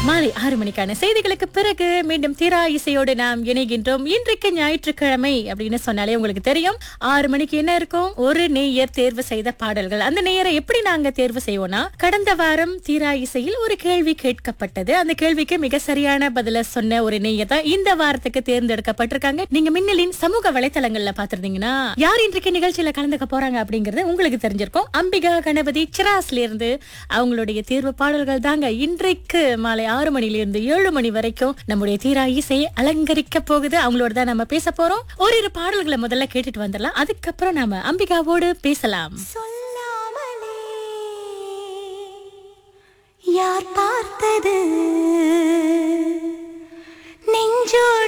மாலை ஆறு மணிக்கான செய்திகளுக்கு பிறகு மீண்டும் தீரா இசையோடு நாம் இணைகின்றோம் இன்றைக்கு ஞாயிற்றுக்கிழமை அப்படின்னு சொன்னாலே உங்களுக்கு தெரியும் ஆறு மணிக்கு என்ன இருக்கும் ஒரு நேயர் தேர்வு செய்த பாடல்கள் அந்த நேயரை எப்படி நாங்க தேர்வு செய்வோம்னா கடந்த வாரம் தீரா இசையில் ஒரு கேள்வி கேட்கப்பட்டது அந்த கேள்விக்கு மிக சரியான பதில சொன்ன ஒரு நேயர் தான் இந்த வாரத்துக்கு தேர்ந்தெடுக்கப்பட்டிருக்காங்க நீங்க மின்னலின் சமூக வலைத்தளங்கள்ல பாத்திருந்தீங்கன்னா யார் இன்றைக்கு நிகழ்ச்சியில கலந்துக்க போறாங்க அப்படிங்கறது உங்களுக்கு தெரிஞ்சிருக்கும் அம்பிகா கணபதி சிராஸ்ல இருந்து அவங்களுடைய தேர்வு பாடல்கள் தாங்க இன்றைக்கு மாலை ஆறு மணில இருந்து ஏழு மணி வரைக்கும் நம்முடைய தீரா இசையை அலங்கரிக்க போகுது அவங்களோட தான் நம்ம பேச போறோம் ஓரிரு பாடல்களை முதல்ல கேட்டுட்டு வந்துடலாம் அதுக்கப்புறம் நாம அம்பிகாவோடு பேசலாம் சொல்லாமலே யார் பார்த்தது நெஞ்சோடு